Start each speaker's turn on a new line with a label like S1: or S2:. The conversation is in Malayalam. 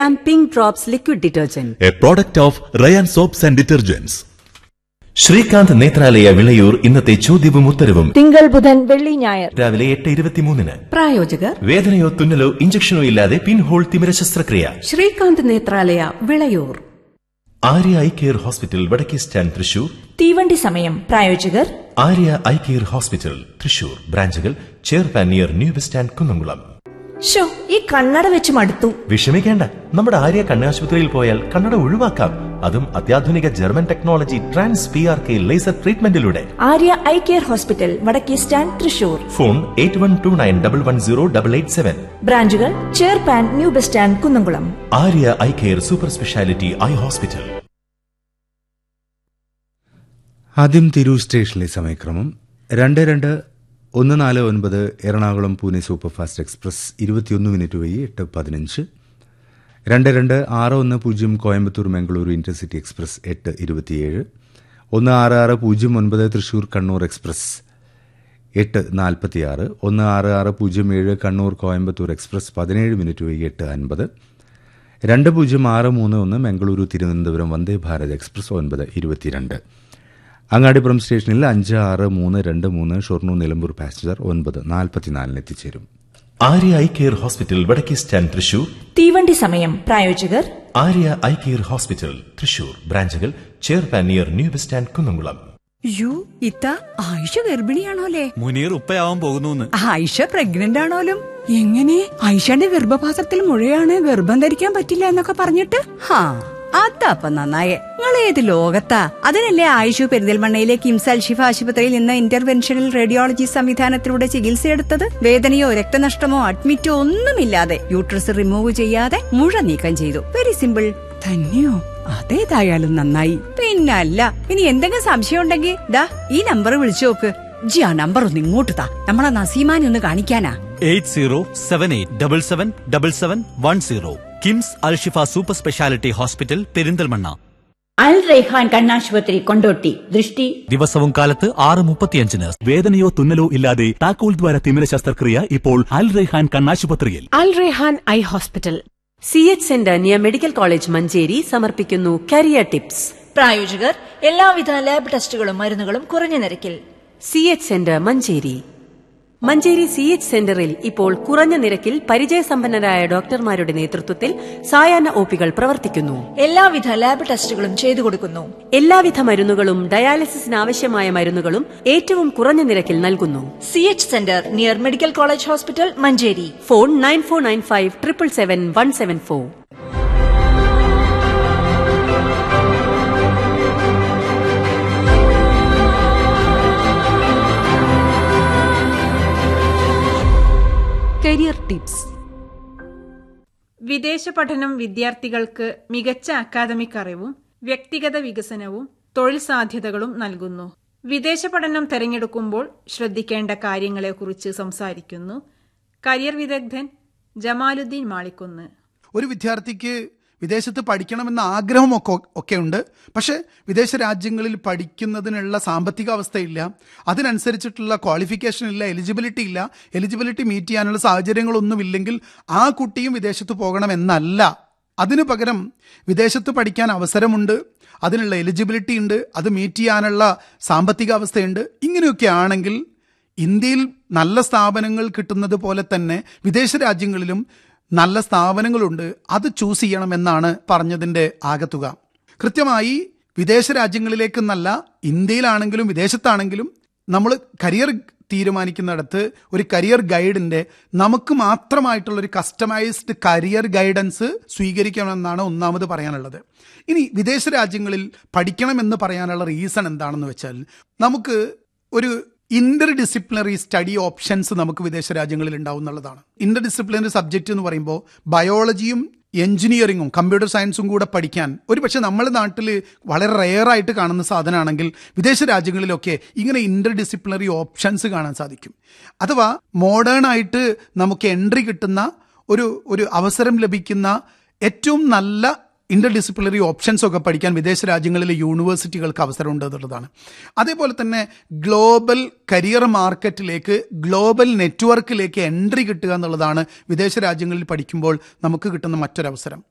S1: and pink drops liquid detergent.
S2: a product of Rayan soaps and detergents.
S3: Srikanth Nethralaya Vilayur ഇന്നത്തെ ചോദ്യവും ഉത്തരവും
S4: തിങ്കൾ ബുധൻ വെള്ളി ഞായർ
S3: രാവിലെ എട്ട് ഇരുപത്തിമൂന്നിന്
S1: പ്രായോജകർ
S3: വേദനയോ തുന്നലോ ഇഞ്ചക്ഷനോ ഇല്ലാതെ പിൻഹോൾ തിമിര ശസ്ത്രക്രിയ
S1: Srikanth Nethralaya Vilayur
S3: Arya eye care hospital വടക്കേ സ്റ്റാൻഡ് തൃശൂർ
S4: തീവണ്ടി സമയം പ്രായോജകർ
S3: Arya eye care hospital Thrissur ബ്രാഞ്ചുകൾ ചെയർപാൻ near new bus stand Kunnamkulam
S4: ഷോ ഈ കണ്ണട വെച്ച് മടുത്തു
S3: വിഷമിക്കേണ്ട നമ്മുടെ ആര്യ കണ്ണാശുപത്രിയിൽ പോയാൽ കണ്ണട ഒഴിവാക്കാം അതും അത്യാധുനിക German technology trans P R K laser ട്രീറ്റ്മെന്റിലൂടെ
S4: ആര്യ ഐ കെയർ ഹോസ്പിറ്റൽ വടക്കേ stand Thrissur
S3: phone eight one two nine double one zero double eight seven
S4: ബ്രാഞ്ചുകൾ ചെയർപാൻ new bus stand Kunnamkulam
S3: Arya eye care super speciality eye hospital
S5: ആദ്യം തിരൂർ സ്റ്റേഷനിലെ സമയക്രമം രണ്ട് രണ്ട് ഒന്ന് നാല് ഒൻപത് എറണാകുളം പൂനെ സൂപ്പർഫാസ്റ്റ് എക്സ്പ്രസ് ഇരുപത്തിയൊന്ന് മിനിറ്റ് വഴി എട്ട് പതിനഞ്ച് രണ്ട് രണ്ട് ആറ് ഒന്ന് പൂജ്യം കോയമ്പത്തൂർ മംഗളൂരു ഇന്റർസിറ്റി എക്സ്പ്രസ് എട്ട് ഇരുപത്തിയേഴ് ഒന്ന് ആറ് ആറ് പൂജ്യം ഒൻപത് തൃശൂർ കണ്ണൂർ എക്സ്പ്രസ് എട്ട് നാൽപ്പത്തിയാറ് ഒന്ന് ആറ് ആറ് പൂജ്യം ഏഴ് കണ്ണൂർ കോയമ്പത്തൂർ എക്സ്പ്രസ് പതിനേഴ് മിനിറ്റ് വഴി എട്ട് അൻപത് രണ്ട് പൂജ്യം ആറ് മൂന്ന് ഒന്ന് മംഗളൂരു തിരുവനന്തപുരം വന്ദേ ഭാരത് എക്സ്പ്രസ് ഒൻപത് ഇരുപത്തിരണ്ട് അങ്ങാടിപ്പുറം സ്റ്റേഷനിൽ അഞ്ച് ആറ് മൂന്ന് രണ്ട് മൂന്ന് ഷൊർണൂർ നിലമ്പൂർ പാസഞ്ചർ ഒൻപത് നാൽപ്പത്തിനാലിന് എത്തിച്ചേരും
S3: ആര്യ ഐ കെയർ ഹോസ്പിറ്റൽ വടക്കേ സ്റ്റാൻഡ് തൃശൂർ
S4: തീവണ്ടി സമയം പ്രായോജകർ
S3: Arya eye care hospital Thrissur ബ്രാഞ്ചുകൾ ചെയർപാൻ near new bus stand Kunnamkulam
S6: യു ഇത്ത ആയിഷ ഗർഭിണിയാണോലേ
S7: മുനീർ ഉപ്പയാവാൻ പോകുന്നു
S6: ആയിഷ പ്രഗ്നന്റ് ആണോലും എങ്ങനെ ആയിഷയുടെ ഗർഭപാത്രത്തിൽ മുഴയാണ് ഗർഭം ധരിക്കാൻ പറ്റില്ല എന്നൊക്കെ പറഞ്ഞിട്ട് ഹാ അതപ്പ നന്നായേ നിങ്ങൾ ഏത് ലോകത്താ അതിനല്ലേ ആയിഷു പെരിന്തൽമണ്ണയിലെ കിംസ് അൽഷിഫ ആശുപത്രിയിൽ നിന്ന് ഇന്റർവെൻഷണൽ റേഡിയോളജി സംവിധാനത്തിലൂടെ ചികിത്സയെടുത്തത് വേദനയോ രക്തനഷ്ടമോ അഡ്മിറ്റോ ഒന്നുമില്ലാതെ യൂട്രസ് റിമൂവ് ചെയ്യാതെ മുഴ നീക്കം ചെയ്തു വെരി സിമ്പിൾ തന്നെയോ അതേതായാലും നന്നായി പിന്നല്ല ഇനി എന്തെങ്കിലും സംശയം ഉണ്ടെങ്കിൽ ദാ ഈ നമ്പർ വിളിച്ചു നോക്ക് ജി ആ നമ്പർ ഒന്ന് ഇങ്ങോട്ട് താ നമ്മളെ നസീമാനെ ഒന്ന് കാണിക്കാനാ
S7: eight zero seven eight double seven double seven one zero KIMS Alshifa super speciality hospital Perinthalmanna
S8: Al Raihan കണ്ണാശുപത്രി കൊണ്ടോട്ടി ദൃഷ്ടി
S7: ദിവസവും കാലത്ത് ആറ് മുപ്പത്തിയഞ്ചിന് വേദനയോ തുന്നലോ ഇല്ലാതെ താക്കോൽ ദ്വാര തിമിര ശസ്ത്രക്രിയ ഇപ്പോൾ അൽ റെയ്ഹാൻ കണ്ണാശുപത്രിയിൽ
S9: Al Rehan eye hospital
S1: C H centre near medical college Manjeri സമർപ്പിക്കുന്നു കരിയർ ടിപ്സ്
S4: പ്രായോജകർ എല്ലാവിധ ലാബ് ടെസ്റ്റുകളും മരുന്നുകളും കുറഞ്ഞ നിരക്കിൽ
S1: C H centre Manjeri Manjeri C H സെന്ററിൽ ഇപ്പോൾ കുറഞ്ഞ നിരക്കിൽ പരിചയസമ്പന്നരായ ഡോക്ടർമാരുടെ നേതൃത്വത്തിൽ സായാഹ്ന ഒപികൾ പ്രവർത്തിക്കുന്നു
S4: എല്ലാവിധ ലാബ് ടെസ്റ്റുകളും ചെയ്തു കൊടുക്കുന്നു
S1: എല്ലാവിധ മരുന്നുകളും ഡയാലിസിസിന് ആവശ്യമായ മരുന്നുകളും ഏറ്റവും കുറഞ്ഞ നിരക്കിൽ നൽകുന്നു
S4: C H centre near medical college hospital Manjeri
S1: phone nine four nine five triple seven one seven four career tips
S10: വിദേശ പഠനം വിദ്യാർത്ഥികൾക്ക് മികച്ച അക്കാദമിക് അറിവും വ്യക്തിഗത വികസനവും തൊഴിൽ സാധ്യതകളും നൽകുന്നു വിദേശ പഠനം തിരഞ്ഞെടുക്കുമ്പോൾ ശ്രദ്ധിക്കേണ്ട കാര്യങ്ങളെക്കുറിച്ച് സംസാരിക്കുന്നു കരിയർ വിദഗ്ധൻ ജമാലുദ്ദീൻ മാളിക്കുന്ന്
S11: ഒരു വിദ്യാർത്ഥിക്ക് വിദേശത്ത് പഠിക്കണമെന്ന ആഗ്രഹമൊക്കെ ഒക്കെ ഉണ്ട് പക്ഷേ വിദേശ രാജ്യങ്ങളിൽ പഠിക്കുന്നതിനുള്ള സാമ്പത്തിക അവസ്ഥയില്ല അതിനനുസരിച്ചിട്ടുള്ള ക്വാളിഫിക്കേഷൻ ഇല്ല എലിജിബിലിറ്റി ഇല്ല എലിജിബിലിറ്റി മീറ്റ് ചെയ്യാനുള്ള സാഹചര്യങ്ങളൊന്നുമില്ലെങ്കിൽ ആ കുട്ടിയും വിദേശത്ത് പോകണമെന്നല്ല അതിനു പകരം വിദേശത്ത് പഠിക്കാൻ അവസരമുണ്ട് അതിനുള്ള എലിജിബിലിറ്റി ഉണ്ട് അത് മീറ്റ് ചെയ്യാനുള്ള സാമ്പത്തിക അവസ്ഥയുണ്ട് ഇങ്ങനെയൊക്കെ ആണെങ്കിൽ ഇന്ത്യയിൽ നല്ല സ്ഥാപനങ്ങൾ കിട്ടുന്നത് പോലെ തന്നെ വിദേശ രാജ്യങ്ങളിലും നല്ല സ്ഥാപനങ്ങളുണ്ട് അത് ചൂസ് ചെയ്യണമെന്നാണ് പറഞ്ഞതിൻ്റെ ആകത്തുക കൃത്യമായി വിദേശ രാജ്യങ്ങളിലേക്കെന്നല്ല ഇന്ത്യയിലാണെങ്കിലും വിദേശത്താണെങ്കിലും നമ്മൾ കരിയർ തീരുമാനിക്കുന്നിടത്ത് ഒരു കരിയർ ഗൈഡിൻ്റെ നമുക്ക് മാത്രമായിട്ടുള്ള ഒരു കസ്റ്റമൈസ്ഡ് കരിയർ ഗൈഡൻസ് സ്വീകരിക്കണമെന്നാണ് ഒന്നാമത് പറയാനുള്ളത് ഇനി വിദേശ രാജ്യങ്ങളിൽ പഠിക്കണമെന്ന് പറയാനുള്ള റീസൺ എന്താണെന്ന് വെച്ചാൽ നമുക്ക് ഒരു ഇന്റർ ഡിസിപ്ലിനറി സ്റ്റഡി ഓപ്ഷൻസ് നമുക്ക് വിദേശ രാജ്യങ്ങളിൽ ഉണ്ടാവും എന്നുള്ളതാണ് ഇന്റർ ഡിസിപ്ലിനറി സബ്ജക്റ്റ് എന്ന് പറയുമ്പോൾ ബയോളജിയും എഞ്ചിനീയറിങ്ങും കമ്പ്യൂട്ടർ സയൻസും കൂടെ പഠിക്കാൻ ഒരു പക്ഷേ നമ്മുടെ നാട്ടിൽ വളരെ റെയറായിട്ട് കാണുന്ന സാധനമാണെങ്കിൽ വിദേശ രാജ്യങ്ങളിലൊക്കെ ഇങ്ങനെ ഇന്റർ ഡിസിപ്ലിനറി ഓപ്ഷൻസ് കാണാൻ സാധിക്കും അഥവാ മോഡേൺ ആയിട്ട് നമുക്ക് എൻട്രി കിട്ടുന്ന ഒരു ഒരു അവസരം ലഭിക്കുന്ന ഏറ്റവും നല്ല ഇന്റർ ഡിസിപ്ലിനറി ഓപ്ഷൻസ് ഒക്കെ പഠിക്കാൻ വിദേശ രാജ്യങ്ങളിലെ യൂണിവേഴ്സിറ്റികൾക്ക് അവസരമുണ്ട് എന്നുള്ളതാണ് അതേപോലെ തന്നെ ഗ്ലോബൽ കരിയർ മാർക്കറ്റിലേക്ക് ഗ്ലോബൽ നെറ്റ്വർക്കിലേക്ക് എൻട്രി കിട്ടുക എന്നുള്ളതാണ് വിദേശ രാജ്യങ്ങളിൽ പഠിക്കുമ്പോൾ നമുക്ക് കിട്ടുന്ന മറ്റൊരവസരം